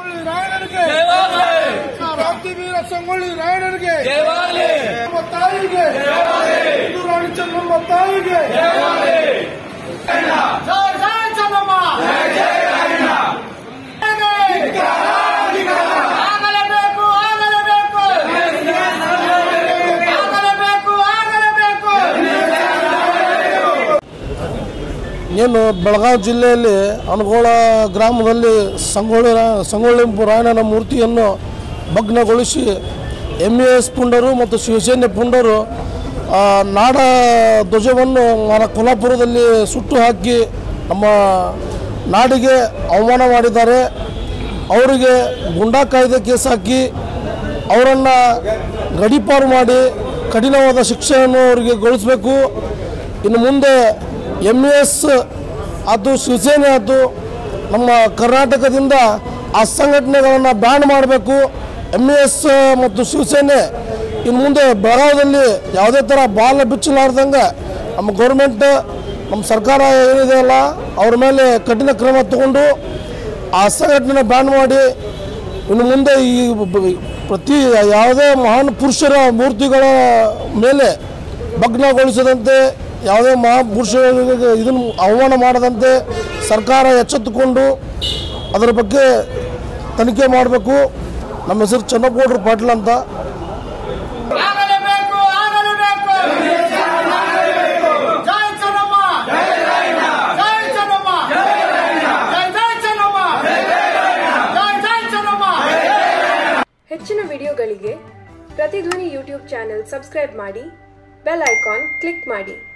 ಸಂಗೊಳ್ಳಿ ರಾಯಣ್ಣನಿಗೆ ಕ್ರಾಂತಿವೀರ ಸಂಗೊಳ್ಳಿ ರಾಯಣ್ಣನಿಗೆ ನಮ್ಮ ತಾಯಿಗೆ ಹಿಂದೂ ರಾಣಿ ಚೆನ್ನಮ್ಮ ತಾಯಿಗೆ ಜೈ ಜೈ ಚೆನ್ನಮ್ಮ ಆಗಲೇಬೇಕು ಆಗಲೇಬೇಕು ಆಗಲೇಬೇಕು ಆಗಲೇಬೇಕು ಏನು ಬೆಳಗಾವಿ ಜಿಲ್ಲೆಯಲ್ಲಿ ಅನಗೋಳ ಗ್ರಾಮದಲ್ಲಿ ಸಂಗೊಳ್ಳಿ ರಾ- ಸಂಗೊಳ್ಳಿ ರಾಯಣ್ಣನ ಮೂರ್ತಿಯನ್ನು ಭಗ್ನಗೊಳಿಸಿ ಎಮ್ ಎ ಎಸ್ ಪುಂಡರು ಮತ್ತು ಶಿವಸೇನೆ ಪುಂಡರು ಆ, ನಾಡ ಧ್ವಜವನ್ನು మన ಕೊಲ್ಹಾಪುರದಲ್ಲಿ ಸುಟ್ಟು ಹಾಕಿ ನಮ್ಮ ನಾಡಿಗೆ ಅವಮಾನ ಮಾಡಿದ್ದಾರೆ ಅವರಿಗೆ ಗುಂಡಾ ಕಾಯ್ದೆ ಕೇಸ್ ಹಾಕಿ ಅವರನ್ನು ಗಡೀಪಾರು ಮಾಡಿ ಕಠಿಣವಾದ ಶಿಕ್ಷೆಯನ್ನು ಅವರಿಗೆ ಗೊಳಿಸಬೇಕು ಇನ್ನು ಮುಂದೆ ಎಮ್ ಎಸ್ ಅದು ಶಿವಸೇನೆ ಅದು ನಮ್ಮ ಕರ್ನಾಟಕದಿಂದ ಆ ಸಂಘಟನೆಗಳನ್ನು ಬ್ಯಾನ್ ಮಾಡಬೇಕು ಎಮ್ ಎಸ್ ಮತ್ತು ಶಿವಸೇನೆ ಇನ್ನು ಮುಂದೆ ಬೆಳಗಾವದಲ್ಲಿ ಯಾವುದೇ ಥರ ಬಾಲ ಬಿಚ್ಚಲಾರ್ದಂಗೆ ನಮ್ಮ ಗೌರ್ಮೆಂಟ್ ನಮ್ಮ ಸರ್ಕಾರ ಏನಿದೆ ಅಲ್ಲ ಅವ್ರ ಮೇಲೆ ಕಠಿಣ ಕ್ರಮ ತಗೊಂಡು ಆ ಸಂಘಟನೆ ಬ್ಯಾನ್ ಮಾಡಿ ಇನ್ನು ಮುಂದೆ ಈ ಬ- ಪ್ರತಿ ಯಾವುದೇ ಮಹಾನ್ ಪುರುಷರ ಮೂರ್ತಿಗಳ ಮೇಲೆ ಭಗ್ನಗೊಳಿಸದಂತೆ ಯಾವುದೇ ಮಹಾಪುರುಷರಿಗೆ ಇದನ್ನು ಅವಮಾನ ಮಾಡದಂತೆ ಸರ್ಕಾರ ಎಚ್ಚೆತ್ತುಕೊಂಡು ಅದರ ಬಗ್ಗೆ ತನಿಖೆ ಮಾಡಬೇಕು ನಮ್ಮ ಹೆಸರು ಚನ್ನಪ್ಪಗೌಡರು ಪಾಟೀಲ್ ಅಂತ ಆಗಲೇಬೇಕು ಆಗಲೇಬೇಕು ಜೈ ಚೆನ್ನಮ್ಮ ಜೈ ಚೆನ್ನಮ್ಮ ಜೈ ಜೈ ಚೆನ್ನಮ್ಮ ಜೈ ಜೈ ಚೆನ್ನಮ್ಮ ಹೆಚ್ಚಿನ ವಿಡಿಯೋಗಳಿಗೆ ಪ್ರತಿಧ್ವನಿ ಯೂಟ್ಯೂಬ್ ಚಾನೆಲ್ ಸಬ್ಸ್ಕ್ರೈಬ್ ಮಾಡಿ ಬೆಲ್ ಐಕಾನ್ ಕ್ಲಿಕ್ ಮಾಡಿ